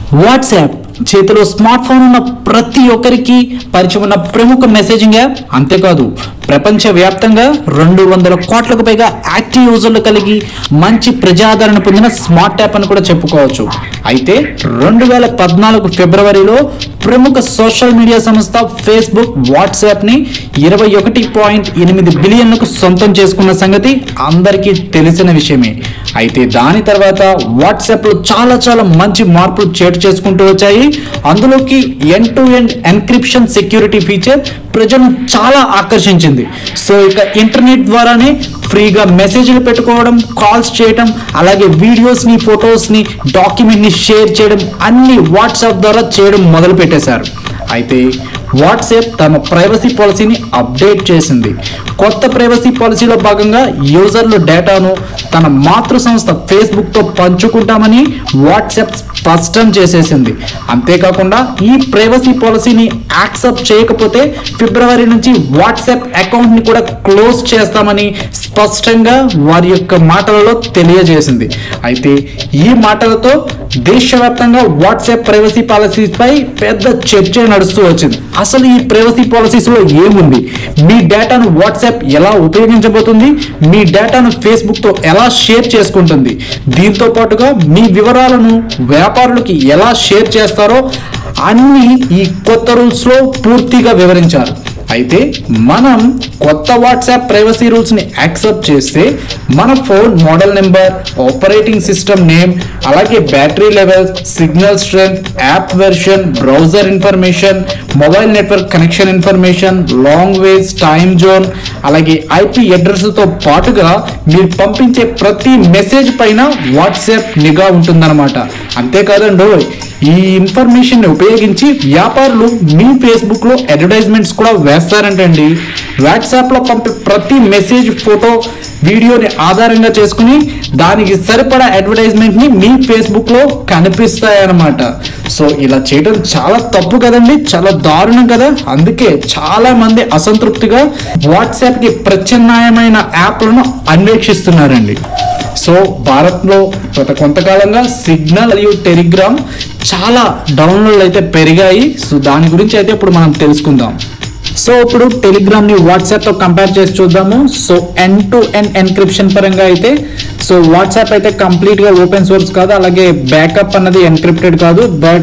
WhatsApp చేతిలో smart phone ఉన్న ప్రతి ఒక్కరికి పరిచయం ఉన్న ప్రముఖ మెసేజింగ్ యాప్ అంతేకాదు ప్రపంచ వ్యాప్తంగా రెండు వందల కోట్లకు పైగా యాక్టివ్ యూజర్లు కలిగి మంచి ప్రజాదరణ పొందిన స్మార్ట్ యాప్ అని కూడా చెప్పుకోవచ్చు అయితే రెండు వేల పద్నాలుగు ఫిబ్రవరిలో ప్రముఖ సోషల్ మీడియా సంస్థ ఫేస్బుక్ వాట్సాప్ ని ఇరవై ఒకటి పాయింట్ ఎనిమిది బిలియన్లకు సొంతం చేసుకున్న సంగతి అందరికీ తెలిసిన విషయమే అయితే దాని తర్వాత వాట్సాప్ లో చాలా చాలా మంచి మార్పులు చేటు చేసుకుంటూ వచ్చాయి అందులోకి end to end encryption security feature ప్రజలను చాలా ఆకర్షించింది సో ఇక ఇంటర్నెట్ ద్వారానే ఫ్రీగా మెసేజ్లు పెట్టుకోవడం కాల్స్ చేయడం అలాగే వీడియోస్ని ఫొటోస్ని డాక్యుమెంట్ని షేర్ చేయడం అన్ని వాట్సాప్ ద్వారా చేయడం మొదలు పెట్టేశారు అయితే వాట్సాప్ తమ ప్రైవసీ పాలసీని అప్డేట్ చేసింది కొత్త ప్రైవసీ పాలసీలో భాగంగా యూజర్ల డేటాను తన మాతృ సంస్థ ఫేస్బుక్తో పంచుకుంటామని వాట్సాప్ స్పష్టం చేసేసింది అంతేకాకుండా ఈ ప్రైవసీ పాలసీని యాక్సెప్ట్ చేయకపోతే ఫిబ్రవరి నుంచి వాట్సాప్ అకౌంట్ని కూడా క్లోజ్ చేస్తామని స్పష్టంగా వారి యొక్క మాటలలో తెలియజేసింది అయితే ఈ మాటలతో దేశవ్యాప్తంగా వాట్సాప్ ప్రైవసీ పాలసీపై పెద్ద చర్చ నడుస్తూ వచ్చింది అసలు ఈ ప్రైవసీ పాలసీస్ లో ఏముంది మీ డేటాను వాట్సాప్ ఎలా ఉపయోగించబోతుంది మీ డేటాను ఫేస్బుక్ తో ఎలా షేర్ చేసుకుంటుంది దీంతో పాటుగా మీ వివరాలను వ్యాపారులకి ఎలా షేర్ చేస్తారో అన్ని ఈ కొత్త రూల్స్ లో పూర్తిగా వివరించారు అయితే మనం కొత్త వాట్సాప్ ప్రైవసీ రూల్స్ ని యాక్సెప్ట్ చేస్తే మన phone model number operating system name అలాగే battery levels signal strength app version browser information mobile network connection information language time zone అలాగే ఐపీ అడ్రస్తో పాటుగా మీరు పంపించే ప్రతి మెసేజ్ పైన వాట్సాప్ నిఘా ఉంటుందన్నమాట అంతేకాదండో ఈ ఇన్ఫర్మేషన్ ఉపయోగించి వ్యాపారులు మీ ఫేస్బుక్ లో అడ్వర్టైజ్మెంట్స్ కూడా వేస్తారంటండి వాట్సాప్ లో పంపే ప్రతి మెసేజ్ ఫోటో వీడియోని ఆధారంగా చేసుకుని దానికి సరిపడా అడ్వర్టైజ్మెంట్ ని మీ ఫేస్బుక్ లో కనిపిస్తాయన్నమాట సో ఇలా చేయడం చాలా తప్పు కదండి చాలా దారుణం కదా అందుకే చాలా మంది అసంతృప్తిగా వాట్సాప్ కి ప్రత్యామ్నాయమైన యాప్లను అన్వేషిస్తున్నారండి సో భారత్లో గత కొంతకాలంగా సిగ్నల్ మరియు టెలిగ్రామ్ చాలా డౌన్లోడ్ అయితే పెరిగాయి సో దాని గురించి అయితే ఇప్పుడు మనం తెలుసుకుందాం సో ఇప్పుడు టెలిగ్రామ్ ని వాట్సాప్ తో కంపేర్ చేసి చూద్దాము so end to end encryption పరంగా అయితే సో వాట్సాప్ అయితే కంప్లీట్ గా ఓపెన్ సోర్స్ కాదు అలాగే బ్యాకప్ అన్నది ఎన్క్రిప్టెడ్ కాదు బట్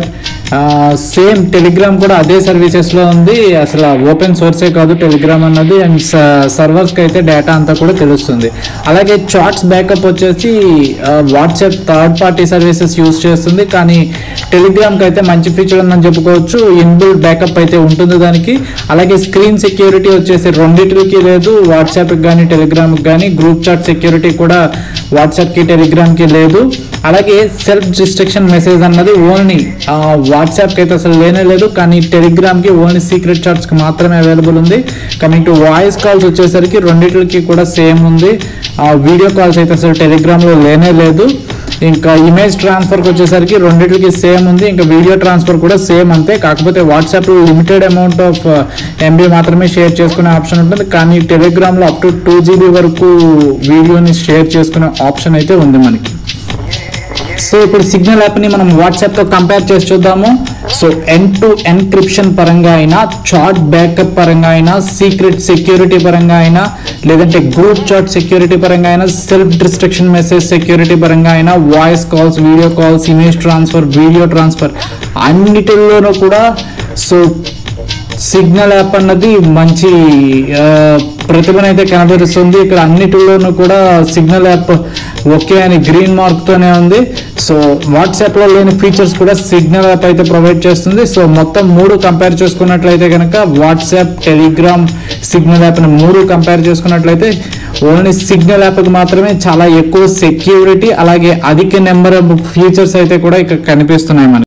సేమ్ టెలిగ్రామ్ కూడా అదే సర్వీసెస్ లో ఉంది అసలు ఓపెన్ సోర్సే కాదు టెలిగ్రామ్ అన్నది అండ్ సర్వర్స్ కి అయితే డేటా అంతా కూడా తెలుస్తుంది అలాగే చాట్స్ బ్యాకప్ వచ్చేసి WhatsApp third party services use చేస్తుంది కానీ టెలిగ్రామ్ కి అయితే మంచి ఫీచర్ ఉందని చెప్పుకోవచ్చు ఇన్బిల్డ్ బ్యాకప్ అయితే ఉంటుంది దానికి అలాగే స్క్రీన్ సెక్యూరిటీ వచ్చేసి రెండింటికి లేదు వాట్సాప్ కానీ టెలిగ్రామ్ కానీ గ్రూప్ చాట్ సెక్యూరిటీ కూడా వాట్సాప్ కి టెలిగ్రామ్ కి లేదు అలాగే సెల్ఫ్ డిస్ట్రక్షన్ మెసేజ్ అన్నది ఓన్లీ వాట్సాప్ కి అయితే అసలు లేనే లేదు కానీ టెలిగ్రామ్ కి ఓన్లీ సీక్రెట్ చాట్స్ కి మాత్రమే అవైలబుల్ ఉంది కమింగ్ టు వాయిస్ కాల్స్ వచ్చేసరికి రెండింటికి కూడా సేమ్ ఉంది వీడియో కాల్స్ అయితే అసలు టెలిగ్రామ్ లో లేనే లేదు ఇంకా ఇమేజ్ ట్రాన్స్ఫర్కి వచ్చేసరికి రెండింటికి సేమ్ ఉంది ఇంకా వీడియో ట్రాన్స్ఫర్ కూడా సేమ్ అంతే కాకపోతే WhatsApp limited amount of MB మాత్రమే షేర్ చేసుకునే ఆప్షన్ ఉంటుంది కానీ టెలిగ్రామ్లో అప్ టు టూ జీబీ వరకు వీడియోని షేర్ చేసుకునే ఆప్షన్ అయితే ఉంది మనకి సో ఇప్పుడు సిగ్నల్ యాప్ని మనం వాట్సాప్తో కంపేర్ చేసి చూద్దాము సో ఎన్ టు ఎన్క్రిప్షన్ పరంగా అయినా చాట్ బ్యాకప్ పరంగా అయినా సీక్రెట్ సెక్యూరిటీ పరంగా అయినా లేదంటే గ్రూప్ చాట్ సెక్యూరిటీ పరంగా అయినా సెల్ఫ్ డిస్ట్రక్షన్ మెసేజ్ సెక్యూరిటీ పరంగా అయినా voice calls video calls image transfer video transfer అన్నిటిలోనూ కూడా సో సిగ్నల్ యాప్ అన్నది మంచి ఆ, ప్రతిభనైతే కనబరుస్తుంది ఇక్కడ అన్నిటిలోనూ కూడా సిగ్నల్ యాప్ ఓకే అని గ్రీన్ మార్క్ తోనే ఉంది సో వాట్సాప్ లో లేని ఫీచర్స్ కూడా సిగ్నల్ యాప్ అయితే ప్రొవైడ్ చేస్తుంది సో మొత్తం మూడు కంపేర్ చేసుకున్నట్లయితే కనుక వాట్సాప్ టెలిగ్రామ్ సిగ్నల్ యాప్ ని మూడు కంపేర్ చేసుకున్నట్లయితే ఓన్లీ సిగ్నల్ యాప్ కి మాత్రమే చాలా ఎక్కువ సెక్యూరిటీ అలాగే అధిక నెంబర్ ఆఫ్ ఫీచర్స్ అయితే కూడా ఇక్కడ కనిపిస్తున్నాయి మనకి